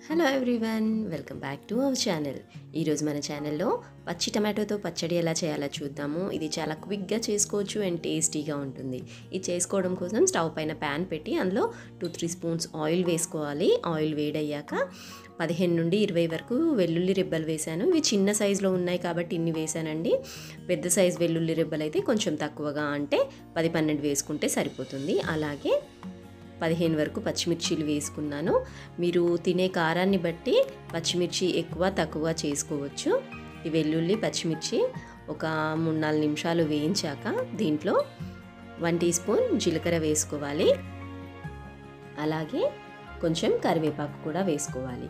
hello everyone welcome back to our channel ఈరోజు మన ఛానల్లో పచ్చి టమాటోతో పచ్చడి ఎలా చేయాలో చూద్దాము ఇది చాలా క్విక్గా చేసుకోవచ్చు అండ్ టేస్టీగా ఉంటుంది ఇది చేసుకోవడం కోసం స్టవ్ పైన ప్యాన్ పెట్టి అందులో టూ త్రీ స్పూన్స్ ఆయిల్ వేసుకోవాలి ఆయిల్ వేడయ్యాక పదిహేను నుండి ఇరవై వరకు వెల్లుల్లి రెబ్బలు వేశాను ఇవి చిన్న సైజులో ఉన్నాయి కాబట్టి ఇన్ని వేశానండి పెద్ద సైజు వెల్లుల్లి రెబ్బలు అయితే కొంచెం తక్కువగా అంటే పది పన్నెండు వేసుకుంటే సరిపోతుంది అలాగే పదిహేను వరకు పచ్చిమిర్చీలు వేసుకున్నాను మీరు తినే కారాన్ని బట్టి పచ్చిమిర్చి ఎక్కువ తక్కువ చేసుకోవచ్చు ఈ వెల్లుల్లి పచ్చిమిర్చి ఒక మూడు నాలుగు నిమిషాలు వేయించాక దీంట్లో వన్ టీ స్పూన్ జీలకర్ర వేసుకోవాలి అలాగే కొంచెం కరివేపాకు కూడా వేసుకోవాలి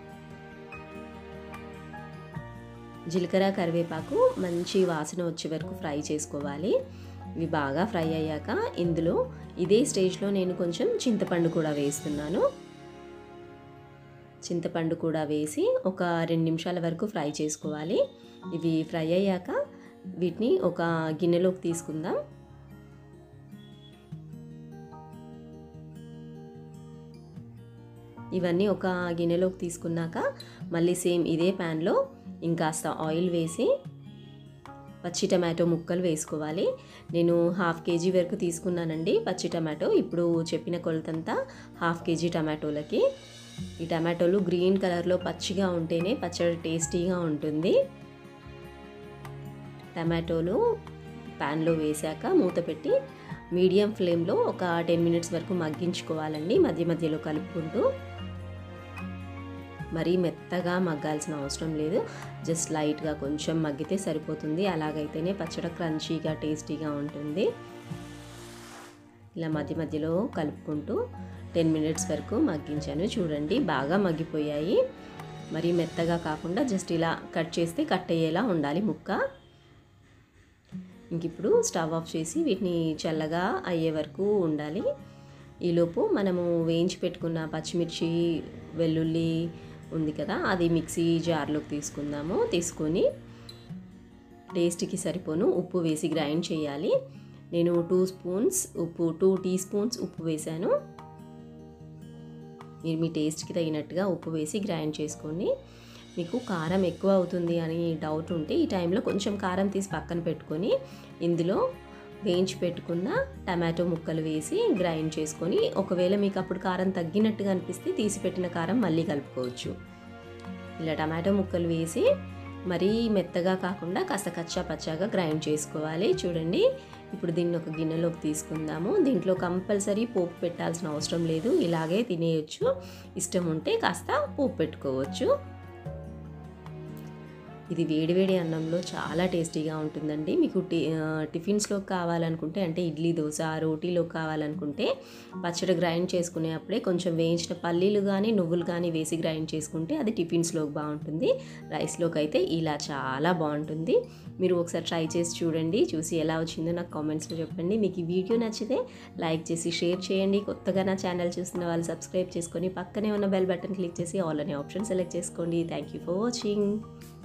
జీలకర్ర కరివేపాకు మంచి వాసన వచ్చే వరకు ఫ్రై చేసుకోవాలి ఇవి బాగా ఫ్రై అయ్యాక ఇందులో ఇదే స్టేజ్లో నేను కొంచెం చింతపండు కూడా వేస్తున్నాను చింతపండు కూడా వేసి ఒక రెండు నిమిషాల వరకు ఫ్రై చేసుకోవాలి ఇవి ఫ్రై అయ్యాక వీటిని ఒక గిన్నెలోకి తీసుకుందాం ఇవన్నీ ఒక గిన్నెలోకి తీసుకున్నాక మళ్ళీ సేమ్ ఇదే ప్యాన్లో ఇంకాస్త ఆయిల్ వేసి పచ్చి టమాటో ముక్కలు వేసుకోవాలి నేను హాఫ్ కేజీ వరకు తీసుకున్నానండి పచ్చి టమాటో ఇప్పుడు చెప్పిన కొలతంతా హాఫ్ కేజీ టమాటోలకి ఈ టమాటోలు గ్రీన్ కలర్లో పచ్చిగా ఉంటేనే పచ్చడి టేస్టీగా ఉంటుంది టమాటోలు ప్యాన్లో వేసాక మూత పెట్టి మీడియం ఫ్లేమ్లో ఒక టెన్ మినిట్స్ వరకు మగ్గించుకోవాలండి మధ్య మధ్యలో కలుపుకుంటూ మరీ మెత్తగా మగ్గాల్సిన అవసరం లేదు జస్ట్ లైట్గా కొంచెం మగ్గితే సరిపోతుంది అలాగైతేనే పచ్చడి క్రంచీగా టేస్టీగా ఉంటుంది ఇలా మధ్య మధ్యలో కలుపుకుంటూ టెన్ మినిట్స్ వరకు మగ్గించాను చూడండి బాగా మగ్గిపోయాయి మరీ మెత్తగా కాకుండా జస్ట్ ఇలా కట్ చేస్తే కట్ అయ్యేలా ఉండాలి ముక్క ఇంక ఇప్పుడు స్టవ్ ఆఫ్ చేసి వీటిని చల్లగా అయ్యే వరకు ఉండాలి ఈలోపు మనము వేయించి పెట్టుకున్న పచ్చిమిర్చి వెల్లుల్లి ఉంది కదా అది మిక్సీ జార్లోకి తీసుకుందాము తీసుకొని టేస్ట్కి సరిపోను ఉప్పు వేసి గ్రైండ్ చేయాలి నేను టూ స్పూన్స్ ఉప్పు టూ టీ స్పూన్స్ ఉప్పు వేశాను మీరు మీ టేస్ట్కి తగినట్టుగా ఉప్పు వేసి గ్రైండ్ చేసుకోండి మీకు కారం ఎక్కువ అవుతుంది అని డౌట్ ఉంటే ఈ టైంలో కొంచెం కారం తీసి పక్కన పెట్టుకొని ఇందులో వేయించి పెట్టుకున్న టమాటో ముక్కలు వేసి గ్రైండ్ చేసుకొని ఒకవేళ మీకు అప్పుడు కారం తగ్గినట్టుగా అనిపిస్తే తీసి పెట్టిన కారం మళ్ళీ కలుపుకోవచ్చు ఇలా టమాటో ముక్కలు వేసి మరీ మెత్తగా కాకుండా కాస్త కచ్చా పచ్చాగా గ్రైండ్ చేసుకోవాలి చూడండి ఇప్పుడు దీన్ని ఒక గిన్నెలోకి తీసుకుందాము దీంట్లో కంపల్సరీ పోపు పెట్టాల్సిన అవసరం లేదు ఇలాగే తినేయచ్చు ఇష్టం ఉంటే కాస్త పోపు పెట్టుకోవచ్చు ఇది వేడివేడి అన్నంలో చాలా టేస్టీగా ఉంటుందండి మీకు టి టిఫిన్స్లో కావాలనుకుంటే అంటే ఇడ్లీ దోశ రోటీలో కావాలనుకుంటే పచ్చడి గ్రైండ్ చేసుకునే అప్పుడే కొంచెం వేయించిన పల్లీలు కానీ నువ్వులు కానీ వేసి గ్రైండ్ చేసుకుంటే అది టిఫిన్స్లోకి బాగుంటుంది రైస్లోకి అయితే ఇలా చాలా బాగుంటుంది మీరు ఒకసారి ట్రై చేసి చూడండి చూసి ఎలా వచ్చిందో నాకు కామెంట్స్లో చెప్పండి మీకు ఈ వీడియో నచ్చితే లైక్ చేసి షేర్ చేయండి కొత్తగా నా ఛానల్ చూస్తున్న వాళ్ళు సబ్స్క్రైబ్ చేసుకొని పక్కనే ఉన్న బెల్ బటన్ క్లిక్ చేసి ఆల్ అనే ఆప్షన్ సెలెక్ట్ చేసుకోండి థ్యాంక్ యూ ఫర్ వాచింగ్